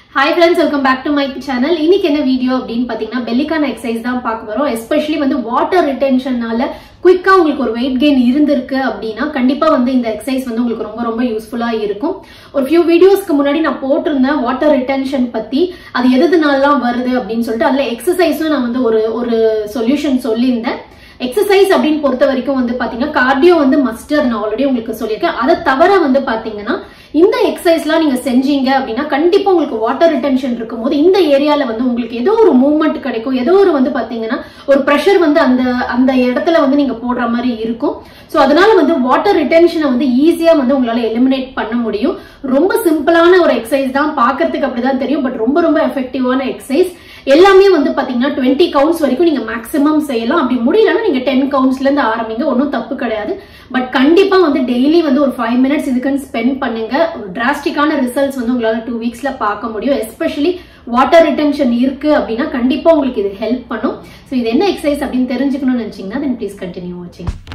hi friends welcome back to my channel இன்னைக்கு என்ன video அப்படின்னு பாத்தீங்கன்னா பெல்லிக்கான எக்ஸசைஸ் தான் பார்க்க வரோம் எஸ்பெஷலி வந்து வாட்டர் ரிட்டென்ஷனால குயிக்கா உங்களுக்கு ஒரு வெயிட் கெயின் இருந்திருக்கு அப்படின்னா கண்டிப்பா வந்து இந்த எக்ஸசைஸ் வந்து உங்களுக்கு ரொம்ப ரொம்ப யூஸ்ஃபுல்லா இருக்கும் ஒரு ஃபியூ வீடியோஸ்க்கு முன்னாடி நான் போட்டிருந்தேன் வாட்டர் ரிட்டென்ஷன் பத்தி அது எதுனாலாம் வருது அப்படின்னு சொல்லிட்டு அதுல எக்ஸசைஸும் நான் வந்து ஒரு ஒரு சொல்யூஷன் சொல்லியிருந்தேன் எக்ஸசைஸ் அப்படின்னு பொறுத்த வரைக்கும் வந்து பாத்தீங்கன்னா கார்டியோ வந்து மஸ்ட் அதை நான் ஆல்ரெடி உங்களுக்கு சொல்லியிருக்கேன் அதை தவிர வந்து பாத்தீங்கன்னா இந்த எக்ஸசைஸ்லாம் நீங்க செஞ்சீங்க அப்படின்னா கண்டிப்பா உங்களுக்கு வாட்டர் ரிட்டென்ஷன் இருக்கும்போது இந்த ஏரியால வந்து உங்களுக்கு ஏதோ ஒரு மூவ்மெண்ட் கிடைக்கும் ஏதோ ஒரு வந்து பாத்தீங்கன்னா ஒரு ப்ரெஷர் வந்து அந்த அந்த இடத்துல வந்து நீங்க போடுற மாதிரி இருக்கும் ஸோ அதனால வந்து வாட்டர் ரிட்டென்ஷனை வந்து ஈஸியா வந்து உங்களால எலிமினேட் பண்ண முடியும் ரொம்ப சிம்பிளான ஒரு எக்ஸசைஸ் தான் பாக்குறதுக்கு அப்படிதான் தெரியும் பட் ரொம்ப ரொம்ப எஃபெக்டிவான எக்ஸசைஸ் எல்லாமே வந்து பாத்தீங்கன்னா டுவெண்ட்டி கவுண்ட்ஸ் வரைக்கும் நீங்க மேக்ஸிமம் செய்யலாம் அப்படி முடியலன்னா நீங்க டென் கவுண்ட்ஸ்ல இருந்து ஆரம்பிங்க ஒன்றும் தப்பு கிடையாது பட் கண்டிப்பா வந்து டெய்லி வந்து ஒரு ஃபைவ் மினிட்ஸ் இதுக்குன்னு ஸ்பெண்ட் பண்ணுங்க ஒரு டிராஸ்டிக்கான ரிசல்ட்ஸ் வந்து உங்களால டூ வீக்ஸ்ல பார்க்க முடியும் எஸ்பெஷலி வாட்டர் ரிட்டன்ஷன் இருக்கு அப்படின்னா கண்டிப்பா உங்களுக்கு இது ஹெல்ப் பண்ணும் ஸோ இது என்ன எக்ஸசைஸ் அப்படின்னு தெரிஞ்சுக்கணும்னு நினைச்சீங்கன்னா தென் ப்ளீஸ் கண்டினியூ வாட்சிங்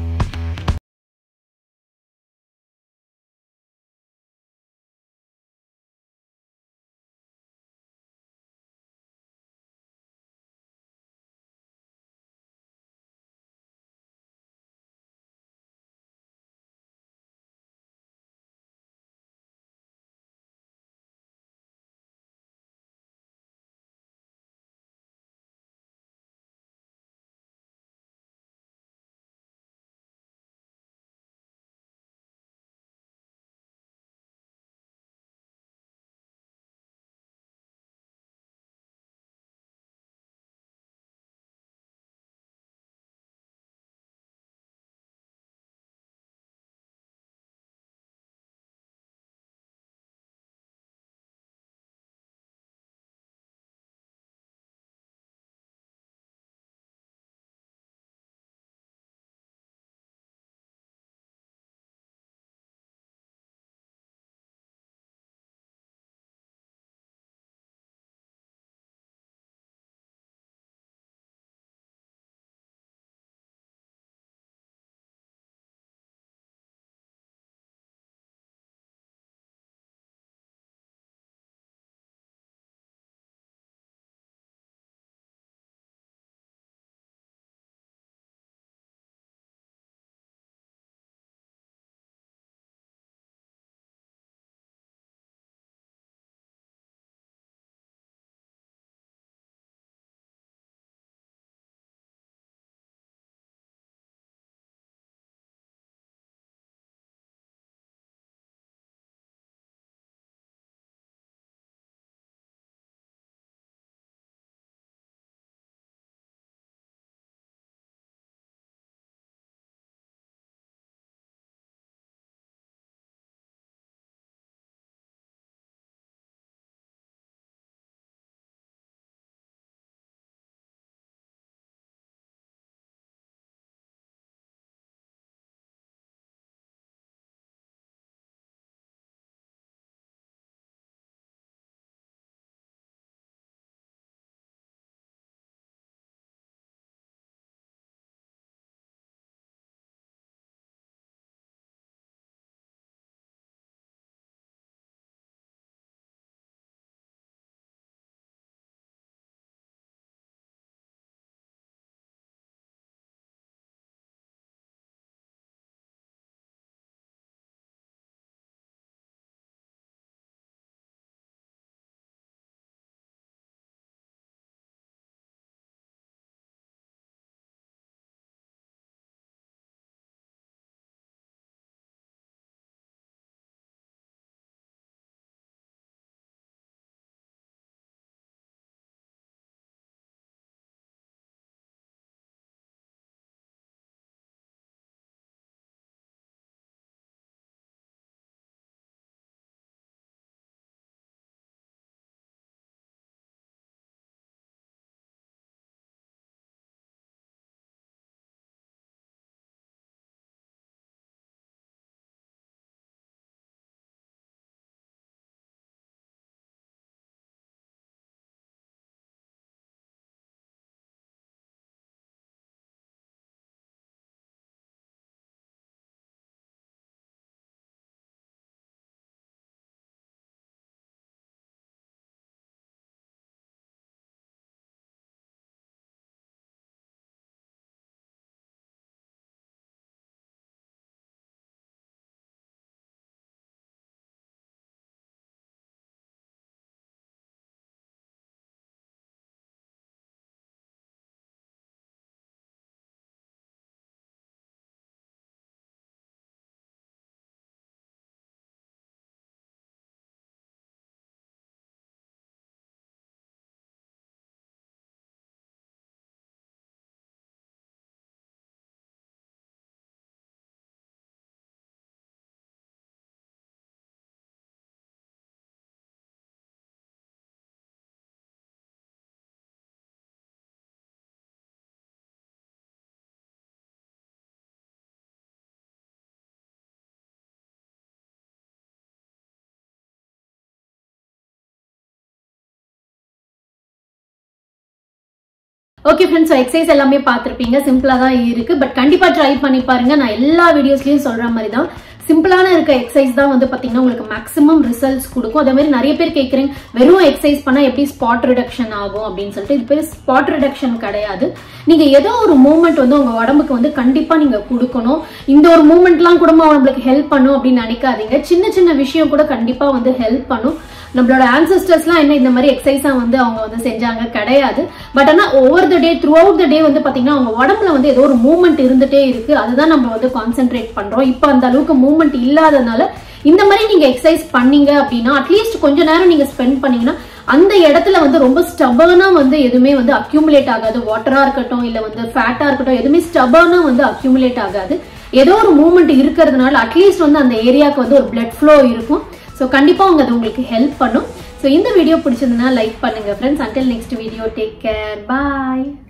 ஓகே ஃப்ரெண்ட்ஸ் எக்ஸசைஸ் எல்லாமே பார்த்துருப்பீங்க சிம்பிளா தான் இருக்கு பட் கண்டிப்பா ட்ரை பண்ணி பாருங்க நான் எல்லா வீடியோஸ்லயும் சொல்ற மாதிரி தான் சிம்பிளான இருக்க எக்ஸசைஸ் தான் வந்து பாத்தீங்கன்னா உங்களுக்கு மேக்ஸிமம் ரிசல்ட்ஸ் கொடுக்கும் அதே மாதிரி நிறைய பேர் கேட்குறீங்க வெறும் எக்ஸசைஸ் பண்ணா எப்படி ஸ்பாட் ரிடக்ஷன் ஆகும் அப்படின்னு சொல்லிட்டு இது பேர் ஸ்பாட் ரிடக்ஷன் கிடையாது நீங்க ஏதோ ஒரு மூமெண்ட் வந்து உங்க உடம்புக்கு வந்து கண்டிப்பா நீங்க கொடுக்கணும் இந்த ஒரு மூமெண்ட்லாம் கூட நம்மளுக்கு ஹெல்ப் பண்ணும் அப்படின்னு நினைக்காதீங்க சின்ன சின்ன விஷயம் கூட கண்டிப்பா வந்து ஹெல்ப் பண்ணும் நம்மளோட ஆன்சஸ்டர்ஸ்லாம் என்ன இந்த மாதிரி எக்ஸசைஸா வந்து அவங்க வந்து செஞ்சாங்க கிடையாது பட் ஆனா over the day throughout the day வந்து பாத்தீங்கன்னா அவங்க உடம்புல வந்து ஏதோ ஒரு மூவ்மெண்ட் இருந்துட்டே இருக்கு அதுதான் நம்ம வந்து கான்சென்ட்ரேட் பண்றோம் இப்போ அந்த அளவுக்கு மூவ்மெண்ட் இல்லாதனால இந்த மாதிரி நீங்க எக்ஸசைஸ் பண்ணீங்க அப்படின்னா அட்லீஸ்ட் கொஞ்ச நேரம் நீங்க ஸ்பெண்ட் பண்ணீங்கன்னா அந்த இடத்துல வந்து ரொம்ப ஸ்டபர்னா வந்து எதுவுமே வந்து அக்யூமுலேட் ஆகாது வாட்டரா இருக்கட்டும் இல்ல வந்து ஃபேட்டா இருக்கட்டும் எதுவுமே ஸ்டபர்னா வந்து அக்யூமுலேட் ஆகாது ஏதோ ஒரு மூவ்மெண்ட் இருக்கிறதுனால அட்லீஸ்ட் வந்து அந்த ஏரியாவுக்கு வந்து ஒரு பிளட் ஃப்ளோ இருக்கும் ஸோ கண்டிப்பாக அவங்க அது உங்களுக்கு ஹெல்ப் பண்ணும் ஸோ இந்த வீடியோ பிடிச்சிருந்ததுன்னா லைக் பண்ணுங்க friends until next video take care பாய்